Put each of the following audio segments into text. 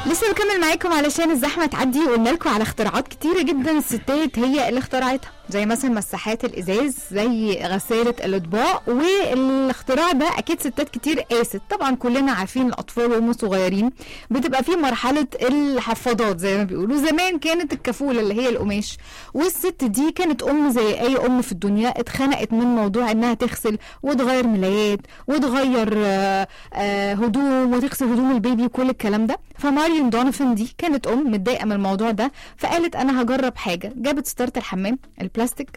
لسه بكمل معاكم علشان الزحمه تعدي وقلنا لكم على اختراعات كتيره جدا الستات هي اللي اخترعتها زي مثلا مساحات الازاز زي غساله الاطباق والاختراع ده اكيد ستات كتير قاست طبعا كلنا عارفين الاطفال وهم صغيرين بتبقى في مرحله الحفاضات زي ما بيقولوا زمان كانت الكفوله اللي هي القماش والست دي كانت ام زي اي ام في الدنيا اتخنقت من موضوع انها تغسل وتغير ملايات وتغير آه، آه، هدوم وتغسل هدوم البيبي وكل الكلام ده فماريون دونيفن دي كانت ام متضايقه من الموضوع ده فقالت انا هجرب حاجه جابت ستاره الحمام البلاستيك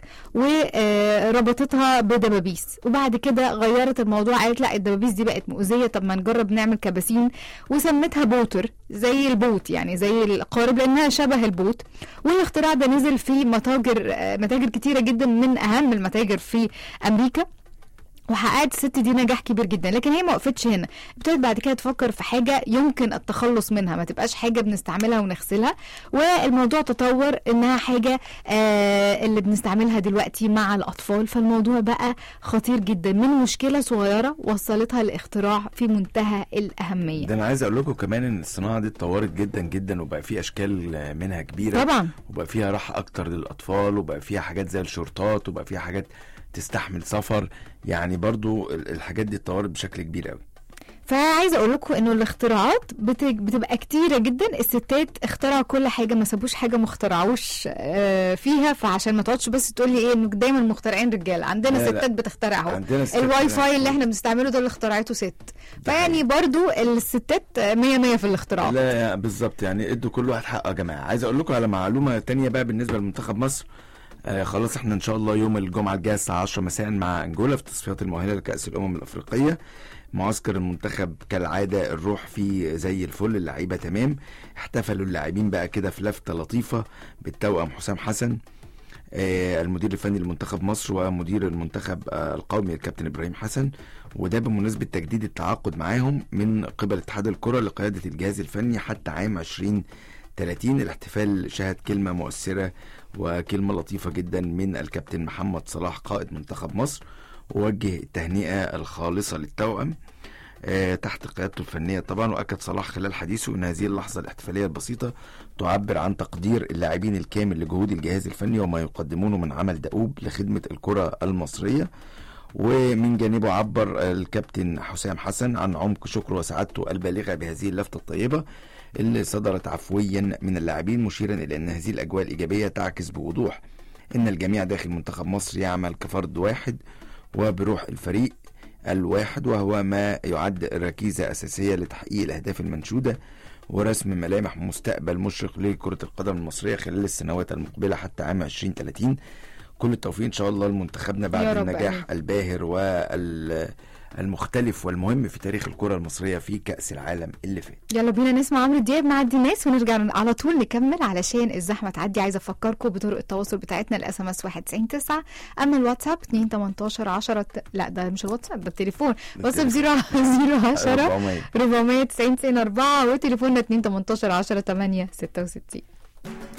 وربطتها بدبابيس وبعد كده غيرت الموضوع قالت لا الدبابيس دي بقت مؤذيه طب ما نجرب نعمل كباسين وسمتها بوتر زي البوت يعني زي القارب لانها شبه البوت والاختراع ده نزل في متاجر آه، متاجر كتيره جدا من اهم المتاجر في امريكا وحققت الست دي نجاح كبير جدا لكن هي ما وقفتش هنا ابتدت بعد كده تفكر في حاجه يمكن التخلص منها ما تبقاش حاجه بنستعملها ونغسلها والموضوع تطور انها حاجه آه اللي بنستعملها دلوقتي مع الاطفال فالموضوع بقى خطير جدا من مشكله صغيره وصلتها لاختراع في منتهى الاهميه ده انا عايز اقول لكم كمان ان الصناعه دي اتطورت جدا جدا وبقى في اشكال منها كبيره طبعا وبقى فيها راحه اكتر للاطفال وبقى فيها حاجات زي الشورتات وبقى فيها حاجات تستحمل سفر يعني برضو ال- الحاجات دي اتطورت بشكل كبير قوي فعايزه اقول لكم انه الاختراعات بت- بتبقى كتيره جدا الستات اخترعوا كل حاجه ما سابوش حاجه ما اخترعوش آه، فيها فعشان ما تقعدش بس تقول لي ايه انه دايما مخترعين رجاله عندنا لا، لا. ستات بتخترع اهو عندنا ستات الواي بتخترع. فاي اللي احنا بنستعمله ده اللي اخترعته ست ده فيعني برضو الستات مية مية في الاختراع لا يا- بالظبط يعني ادوا كل واحد حقه يا جماعه عايز اقول لكم على معلومه تانية بقى بالنسبه لمنتخب مصر آه خلاص احنا ان شاء الله يوم الجمعه الجايه الساعه 10 مساء مع انجولا في تصفيات المؤهله لكاس الامم الافريقيه معسكر المنتخب كالعاده الروح فيه زي الفل اللعيبه تمام احتفلوا اللاعبين بقى كده في لفته لطيفه بالتوأم حسام حسن آه، المدير الفني لمنتخب مصر ومدير المنتخب آه، القومي الكابتن ابراهيم حسن وده بمناسبه تجديد التعاقد معاهم من قبل اتحاد الكره لقياده الجهاز الفني حتى عام 2030 الاحتفال شهد كلمه مؤثره وكلمه لطيفه جدا من الكابتن محمد صلاح قائد منتخب مصر ووجه التهنئه الخالصه للتوأم آه، تحت قيادته الفنيه طبعا واكد صلاح خلال حديثه ان هذه اللحظه الاحتفاليه البسيطه تعبر عن تقدير اللاعبين الكامل لجهود الجهاز الفني وما يقدمونه من عمل دؤوب لخدمه الكره المصريه ومن جانبه عبر الكابتن حسام حسن عن عمق شكره وسعادته البالغه بهذه اللفته الطيبه اللي صدرت عفويا من اللاعبين مشيرا الى ان هذه الاجواء الايجابيه تعكس بوضوح ان الجميع داخل منتخب مصر يعمل كفرد واحد وبروح الفريق الواحد وهو ما يعد ركيزة أساسية لتحقيق الأهداف المنشودة ورسم ملامح مستقبل مشرق لكرة القدم المصرية خلال السنوات المقبلة حتى عام 2030 كل التوفيق إن شاء الله لمنتخبنا بعد يا رب النجاح آمين. الباهر والمختلف والمهم في تاريخ الكرة المصرية في كأس العالم اللي فات يلا بينا نسمع عمرو دياب نعدي الناس ونرجع على طول نكمل علشان الزحمه تعدي عايزه افكركم بطرق التواصل بتاعتنا الاس ام اس 19 اما الواتساب 2 18 10 لا ده مش الواتساب ده التليفون واتساب 0 010 400. 490 4 وتليفوننا 2 18 10 8 66